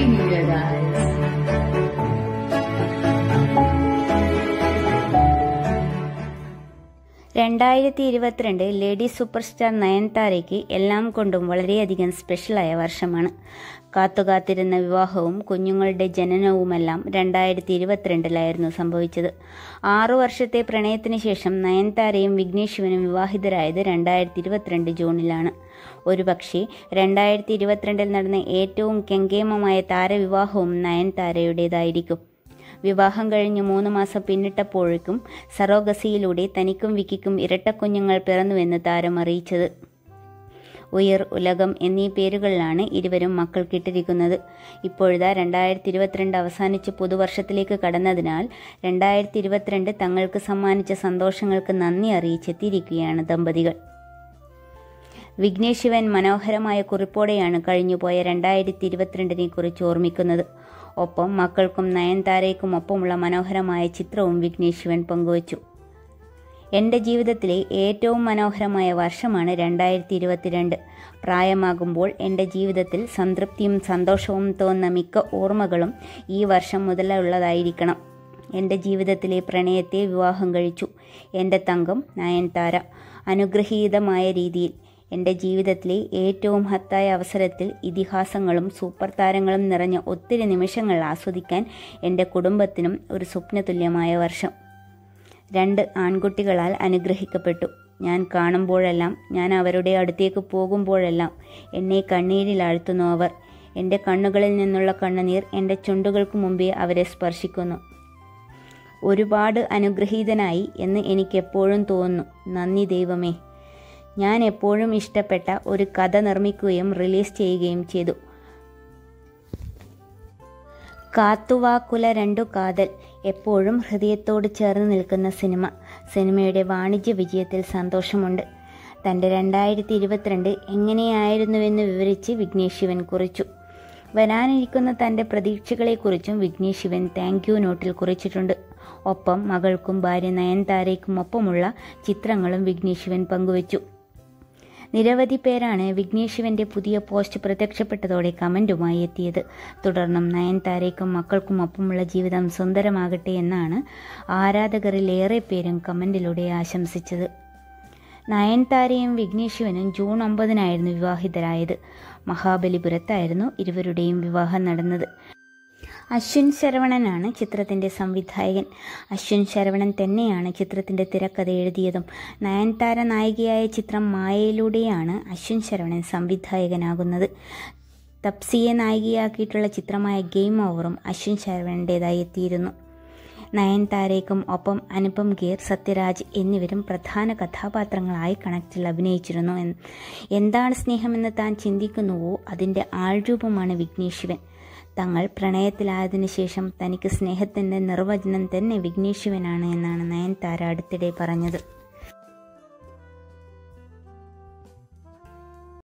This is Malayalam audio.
Happy New Year, guys. രണ്ടായിരത്തി ഇരുപത്തിരണ്ട് ലേഡി സൂപ്പർ സ്റ്റാർ നയൻതാരയ്ക്ക് എല്ലാം കൊണ്ടും വളരെയധികം സ്പെഷ്യലായ വർഷമാണ് കാത്തുകാത്തിരുന്ന വിവാഹവും കുഞ്ഞുങ്ങളുടെ ജനനവുമെല്ലാം രണ്ടായിരത്തി ഇരുപത്തിരണ്ടിലായിരുന്നു സംഭവിച്ചത് ആറു വർഷത്തെ പ്രണയത്തിന് ശേഷം നയൻതാരയും വിഘ്നേഷ് ശിവനും വിവാഹിതരായത് രണ്ടായിരത്തി ഇരുപത്തിരണ്ട് ജൂണിലാണ് ഒരുപക്ഷെ രണ്ടായിരത്തി ഇരുപത്തിരണ്ടിൽ നടന്ന ഏറ്റവും കെങ്കേമമായ താരവിവാഹവും നയൻതാരയുടേതായിരിക്കും വിവാഹം കഴിഞ്ഞ് മൂന്ന് മാസം പിന്നിട്ടപ്പോഴേക്കും സറോഗസിയിലൂടെ തനിക്കും വിക്കിക്കും ഇരട്ടക്കുഞ്ഞുങ്ങൾ പിറന്നുവെന്ന് താരം അറിയിച്ചത് ഉയർ ഉലകം എന്നീ പേരുകളിലാണ് ഇരുവരും മക്കൾക്കിട്ടിരിക്കുന്നത് ഇപ്പോഴിതാ രണ്ടായിരത്തി ഇരുപത്തിരണ്ട് അവസാനിച്ച് പുതുവർഷത്തിലേക്ക് കടന്നതിനാൽ രണ്ടായിരത്തി ഇരുപത്തിരണ്ട് തങ്ങൾക്ക് സമ്മാനിച്ച സന്തോഷങ്ങൾക്ക് നന്ദി അറിയിച്ചെത്തിയിരിക്കുകയാണ് ദമ്പതികൾ വിഘ്നേഷ് ശിവൻ മനോഹരമായ കുറിപ്പോടെയാണ് കഴിഞ്ഞുപോയ രണ്ടായിരത്തി ഇരുപത്തിരണ്ടിനെ കുറിച്ച് ഓർമ്മിക്കുന്നത് ഒപ്പം മക്കൾക്കും നയൻതാരയ്ക്കും ഒപ്പമുള്ള മനോഹരമായ ചിത്രവും വിഘ്നേഷ് ശിവൻ പങ്കുവച്ചു എൻ്റെ ജീവിതത്തിലെ ഏറ്റവും മനോഹരമായ വർഷമാണ് രണ്ടായിരത്തി ഇരുപത്തിരണ്ട് പ്രായമാകുമ്പോൾ എൻ്റെ ജീവിതത്തിൽ സംതൃപ്തിയും സന്തോഷവും തോന്നുന്ന മിക്ക ഓർമ്മകളും ഈ വർഷം മുതലുള്ളതായിരിക്കണം എൻ്റെ ജീവിതത്തിലെ പ്രണയത്തെ വിവാഹം കഴിച്ചു എൻ്റെ തങ്കം നയൻതാര അനുഗ്രഹീതമായ രീതിയിൽ എൻ്റെ ജീവിതത്തിലെ ഏറ്റവും ഹത്തായ അവസരത്തിൽ ഇതിഹാസങ്ങളും സൂപ്പർ താരങ്ങളും നിറഞ്ഞ ഒത്തിരി നിമിഷങ്ങൾ ആസ്വദിക്കാൻ എൻ്റെ കുടുംബത്തിനും ഒരു സ്വപ്നതുല്യമായ വർഷം രണ്ട് ആൺകുട്ടികളാൽ അനുഗ്രഹിക്കപ്പെട്ടു ഞാൻ കാണുമ്പോഴെല്ലാം ഞാൻ അവരുടെ അടുത്തേക്ക് പോകുമ്പോഴെല്ലാം എന്നെ കണ്ണീരിലാഴ്ത്തുന്നു അവർ എൻ്റെ കണ്ണുകളിൽ നിന്നുള്ള കണ്ണുനീർ എൻ്റെ ചുണ്ടുകൾക്ക് മുമ്പേ അവരെ സ്പർശിക്കുന്നു ഒരുപാട് അനുഗ്രഹീതനായി എന്ന് എനിക്കെപ്പോഴും തോന്നുന്നു നന്ദി ദൈവമേ ഞാൻ എപ്പോഴും ഇഷ്ടപ്പെട്ട ഒരു കഥ നിർമ്മിക്കുകയും റിലീസ് ചെയ്യുകയും ചെയ്തു കാത്തുവാക്കുല രണ്ടു കാതൽ എപ്പോഴും ഹൃദയത്തോട് ചേർന്ന് നിൽക്കുന്ന സിനിമ സിനിമയുടെ വാണിജ്യ വിജയത്തിൽ സന്തോഷമുണ്ട് തൻ്റെ രണ്ടായിരത്തി ഇരുപത്തിരണ്ട് എങ്ങനെയായിരുന്നുവെന്ന് വിവരിച്ച് വിഘ്നേഷ് ശിവൻ കുറിച്ചു വരാനിരിക്കുന്ന തൻ്റെ പ്രതീക്ഷകളെക്കുറിച്ചും വിഘ്നേഷ് ശിവൻ താങ്ക് യു നോട്ടിൽ കുറിച്ചിട്ടുണ്ട് ഒപ്പം മകൾക്കും ഭാര്യ നയൻതാരയ്ക്കും ഒപ്പമുള്ള ചിത്രങ്ങളും വിഘ്നേഷ് ശിവൻ പങ്കുവച്ചു നിരവധി പേരാണ് വിഘ്നേഷ് ശിവന്റെ പുതിയ പോസ്റ്റ് പ്രത്യക്ഷപ്പെട്ടതോടെ കമന്റുമായി എത്തിയത് തുടർന്നും നയൻതാരയ്ക്കും മക്കൾക്കും ഒപ്പമുള്ള ജീവിതം സുന്ദരമാകട്ടെ എന്നാണ് ആരാധകരിലേറെ പേരും കമന്റിലൂടെ ആശംസിച്ചത് നയൻതാരയും വിഘ്നേഷ് ശിവനും ജൂൺ ഒമ്പതിനായിരുന്നു വിവാഹിതരായത് മഹാബലിപുരത്തായിരുന്നു ഇരുവരുടെയും വിവാഹം നടന്നത് അശ്വിൻ ശരവണനാണ് ചിത്രത്തിന്റെ സംവിധായകൻ അശ്വിൻ ശരവണൻ തന്നെയാണ് ചിത്രത്തിന്റെ തിരക്കഥ എഴുതിയതും നയൻതാര നായികയായ ചിത്രം മായയിലൂടെയാണ് അശ്വിൻ ശരവണൻ സംവിധായകനാകുന്നത് തപ്സിയെ നായികയാക്കിയിട്ടുള്ള ചിത്രമായ ഗെയിം ഓവറും അശ്വിൻ ശരവണൻ്റെതായി എത്തിയിരുന്നു നയൻതാരയ്ക്കും ഒപ്പം അനുപം ഗേർ സത്യരാജ് എന്നിവരും പ്രധാന കഥാപാത്രങ്ങളായി കണക്റ്റിൽ അഭിനയിച്ചിരുന്നു എന്താണ് സ്നേഹമെന്ന് താൻ ചിന്തിക്കുന്നുവോ അതിൻ്റെ ആൾരൂപമാണ് വിഘ്നേഷ് ശിവൻ തങ്ങൾ പ്രണയത്തിലായതിനു ശേഷം തനിക്ക് സ്നേഹത്തിൻ്റെ നിർവചനം തന്നെ വിഘ്നേഷ് ശിവനാണ് എന്നാണ് നയൻതാര അടുത്തിടെ പറഞ്ഞത്